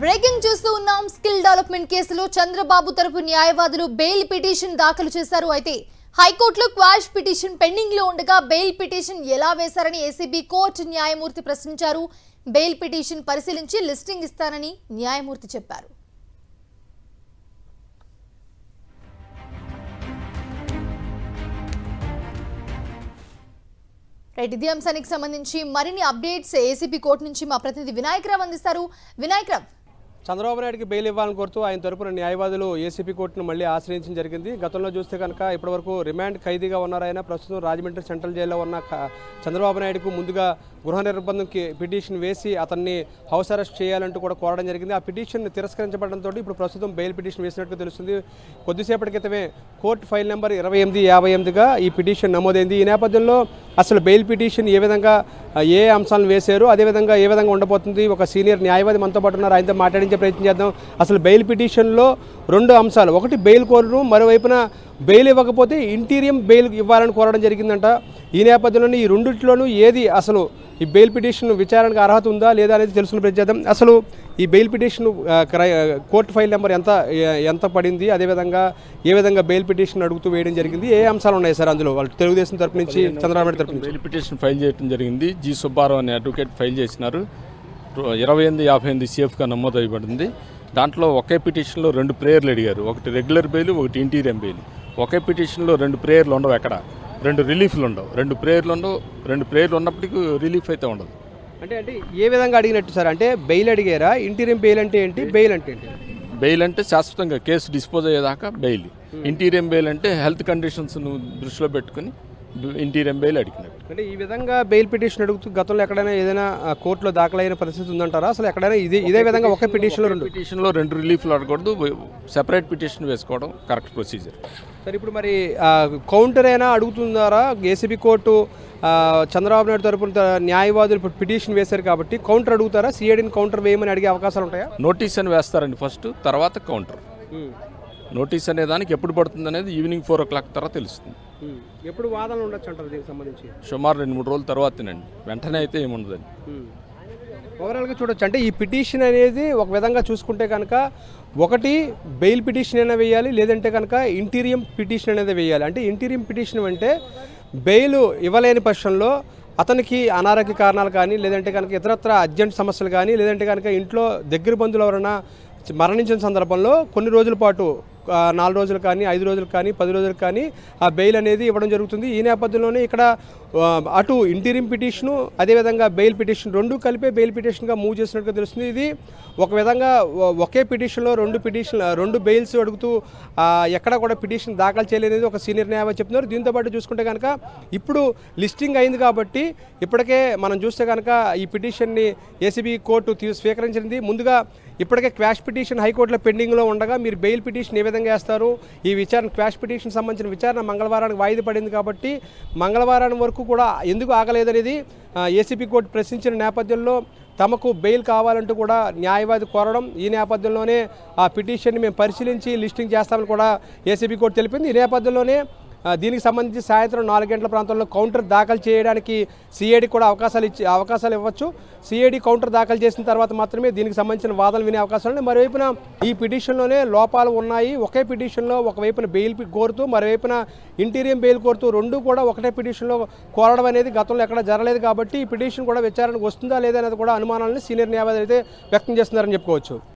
breaking చూస్తూ ఉన్నాం skill development కేసులో చంద్రబాబు తరపు న్యాయవాదులు బెయిల్ పిటిషన్ దాఖలు చేశారు అయితే హైకోర్టులో క్వాష్ పిటిషన్ పెండింగ్ లో ఉండగా బెయిల్ పిటిషన్ ఎలా వేశారని ఏసీబీ కోర్టు న్యాయమూర్తి ప్రశ్నించారు బెయిల్ పిటిషన్ పరిశీలించి లిస్టింగ్ ఇస్తానని న్యాయమూర్తి చెప్పారు రైట్ ఇదే అంశానికి సంబంధించి మరిన్ని అప్డేట్స్ ఏసీబీ కోర్టు నుంచి మా ప్రతినిధి వినాయక్ రావు అందిస్తారు వినాయక్ రావు చంద్రబాబు నాయుడుకి బెయిల్ ఇవ్వాలని కోరుతూ ఆయన తరపున న్యాయవాదులు ఏసీపీ కోర్టును మళ్ళీ ఆశ్రయించడం జరిగింది గతంలో చూస్తే కనుక ఇప్పటివరకు రిమాండ్ ఖైదీగా ఉన్నారు ఆయన ప్రస్తుతం రాజమండ్రి సెంట్రల్ జైల్లో ఉన్న క- చంద్రబాబు నాయుడుకు ముందుగా గృహ నిర్బంధంకి పిటిషన్ వేసి అతన్ని హౌస్ అరెస్ట్ చేయాలంటూ కూడా కోరడం జరిగింది ఆ పిటిషన్ తిరస్కరించబడంతో ఇప్పుడు ప్రస్తుతం బెయిల్ పిటిషన్ వేసినట్టు తెలుస్తుంది కొద్దిసేపటి క్రితమే కోర్టు ఫైల్ నెంబర్ ఇరవై ఎనిమిది యాభై ఎనిమిదిగా ఈ పిటిషన్ నమోదైంది ఈ నేపథ్యంలో అసలు బెయిల్ పిటిషన్ ఏ విధంగా ఆ, ఏ అంశాలను వేశారు అదేవిధంగా ఏ విధంగా ఉండబోతుంది ఒక సీనియర్ న్యాయవాది మనతో పాటు ఉన్నారు ఆయనతో మాట్లాడించే ప్రయత్నం చేద్దాం అసలు బెయిల్ పిటిషన్లో రెండు అంశాలు ఒకటి బెయిల్ కోరడం మరోవైపున బెయిల్ ఇవ్వకపోతే ఇంటీరియం బెయిల్ ఇవ్వాలని కోరడం జరిగిందంట ఈ నేపథ్యంలోనే ఈ రెండిట్లోనూ ఏది అసలు ఈ బెయిల్ పిటిషన్ విచారణకు అర్హత ఉందా లేదా అనేది తెలుసుకునే ప్రయత్నం చేద్దాం అసలు ఈ బెయిల్ పిటిషన్ ఆ, క్రై- కోర్టు ఫైల్ నెంబర్ ఎంత ఏ- ఎంత పడింది అదేవిధంగా ఏ విధంగా బెయిల్ పిటిషన్ అడుగుతూ వేయడం జరిగింది ఏ అంశాలు ఉన్నాయి సార్ అందులో వాళ్ళు తెలుగుదేశం తరపు నుంచి చంద్రబాబు నాయుడు తరపు నుంచి బెయిల్ పిటిషన్ ఫైల్ చేయడం జరిగింది జి సుబ్బారావు అనే అడ్వకేట్ ఫైల్ చేసినారు ఇరవై ఎనిమిది యాభై ఎనిమిది సిఎఫ్గా నమోదు అయ్యబడింది దాంట్లో ఒకే పిటిషన్లో రెండు ప్రేయర్లు అడిగారు ఒకటి రెగ్యులర్ బెయిల్ ఒకటి ఇంటీరియం బెయిల్ ఒకే పిటిషన్లో రెండు ప్రేయర్లు ఉండవు ఎక్కడ రెండు రిలీఫ్లు ఉండవు రెండు ప్రేయర్లు ఉండవు రెండు ప్రేయర్లు ఉన్నప్పటికీ రిలీఫ్ అయితే ఉండదు అంటే అంటే ఏ విధంగా అడిగినట్టు సార్ అంటే బెయిల్ అడిగారా ఇంటీరియం బెయిల్ అంటే ఏంటి బెయిల్ అంటే ఏంటి బెయిల్ అంటే శాశ్వతంగా కేసు డిస్పోజ్ అయ్యేదాకా బెయిల్ ఇంటీరియం బెయిల్ అంటే హెల్త్ కండిషన్స్ను దృష్టిలో పెట్టుకుని ఇంటీరియం బెయిల్ అడిగినట్టు అంటే ఈ విధంగా బెయిల్ పిటిషన్ అడుగుతూ గతంలో ఎక్కడైనా ఏదైనా ఆ, కోర్టులో దాఖలైన పరిస్థితి ఉందంటారా అసలు ఎక్కడైనా ఇదే ఇదే విధంగా ఒకే పిటిషన్లో రెండు పిటిషన్లో రెండు రిలీఫ్లు అడగకూడదు సెపరేట్ పిటిషన్ వేసుకోవడం కరెక్ట్ ప్రొసీజర్ సరే ఇప్పుడు మరి ఆ, కౌంటర్ అయినా అడుగుతున్నారా ఏసీబీ కోర్టు ఆ, చంద్రబాబు నాయుడు తరపున త- న్యాయవాదులు ఇప్పుడు పిటిషన్ వేశారు కాబట్టి కౌంటర్ అడుగుతారా సిఐడిని కౌంటర్ వేయమని అడిగే అవకాశాలు ఉంటాయా నోటీస్ అని వేస్తారండి ఫస్ట్ తర్వాత కౌంటర్ నోటీస్ అనే దానికి ఎప్పుడు పడుతుంది అనేది ఈవినింగ్ ఫోర్ ఓ క్లాక్ తర్వాత తెలుస్తుంది ఎప్పుడు వాదనలు ఉండొచ్చు అంటారు దీనికి సంబంధించి సుమారు రెండు మూడు రోజుల తర్వాతనండి వెంటనే అయితే ఏముండదండి ఓవరాల్గా చూడొచ్చు అంటే ఈ పిటిషన్ అనేది ఒక విధంగా చూసుకుంటే కనుక ఒకటి బెయిల్ పిటిషన్ అయినా వేయాలి లేదంటే కనుక ఇంటీరియం పిటిషన్ అనేది వేయాలి అంటే ఇంటీరియం పిటిషన్ అంటే బెయిల్ ఇవ్వలేని పక్షంలో అతనికి అనారోగ్య కారణాలు కానీ లేదంటే కనుక ఇతరత్ర అర్జెంట్ సమస్యలు కానీ లేదంటే కనుక ఇంట్లో దగ్గర బంధువులు ఎవరైనా మరణించిన సందర్భంలో కొన్ని రోజుల పాటు ఆ, నాలుగు రోజులు కానీ ఐదు రోజులు కానీ పది రోజులు కానీ ఆ బెయిల్ అనేది ఇవ్వడం జరుగుతుంది ఈ నేపథ్యంలోనే ఇక్కడ ఆ, అటు ఇంటీరియం పిటిషను అదేవిధంగా బెయిల్ పిటిషన్ రెండు కలిపే బెయిల్ పిటిషన్గా మూవ్ చేసినట్టుగా తెలుస్తుంది ఇది ఒక విధంగా ఒ- ఒకే పిటిషన్లో రెండు పిటిషన్ రెండు బెయిల్స్ అడుగుతూ ఆ, ఎక్కడ కూడా పిటిషన్ దాఖలు చేయలేనిది ఒక సీనియర్ న్యాయవాది చెప్తున్నారు దీంతో పాటు చూసుకుంటే కనుక ఇప్పుడు లిస్టింగ్ అయింది కాబట్టి ఇప్పటికే మనం చూస్తే కనుక ఈ పిటిషన్ని ఏసీబీ కోర్టు తీ- స్వీకరించింది ముందుగా ఇప్పటికే క్వాష్ పిటిషన్ హైకోర్టులో పెండింగ్లో ఉండగా మీరు బెయిల్ పిటిషన్ ఏ విధంగా వేస్తారు ఈ విచారణ క్వాష్ పిటిషన్ సంబంధించిన విచారణ మంగళవారానికి వాయిదా పడింది కాబట్టి మంగళవారం వరకు కూడా ఎందుకు ఆగలేదనేది ఏసీపీ కోర్టు ప్రశ్నించిన నేపథ్యంలో తమకు బెయిల్ కావాలంటూ కూడా న్యాయవాది కోరడం ఈ నేపథ్యంలోనే ఆ పిటిషన్ని మేము పరిశీలించి లిస్టింగ్ చేస్తామని కూడా ఏసీబీ కోర్టు తెలిపింది ఈ నేపథ్యంలోనే ఆ, దీనికి సంబంధించి సాయంత్రం నాలుగు గంటల ప్రాంతంలో కౌంటర్ దాఖలు చేయడానికి సిఐడి కూడా అవకాశాలు ఇచ్చి అవకాశాలు ఇవ్వచ్చు సిఐడి కౌంటర్ దాఖలు చేసిన తర్వాత మాత్రమే దీనికి సంబంధించిన వాదనలు వినే అవకాశాలు ఉన్నాయి మరోవైపున ఈ పిటిషన్లోనే లోపాలు ఉన్నాయి ఒకే పిటిషన్లో ఒకవైపున బెయిల్ పి- కోరుతూ మరోవైపున ఇంటీరియం బెయిల్ కోరుతూ రెండు కూడా ఒకటే పిటిషన్లో కోరడం అనేది గతంలో ఎక్కడ జరగలేదు కాబట్టి ఈ పిటిషన్ కూడా విచారణకు వస్తుందా లేదా అనేది కూడా అనుమానాలను సీనియర్ న్యాయవాది అయితే వ్యక్తం చేస్తున్నారని చెప్పుకోవచ్చు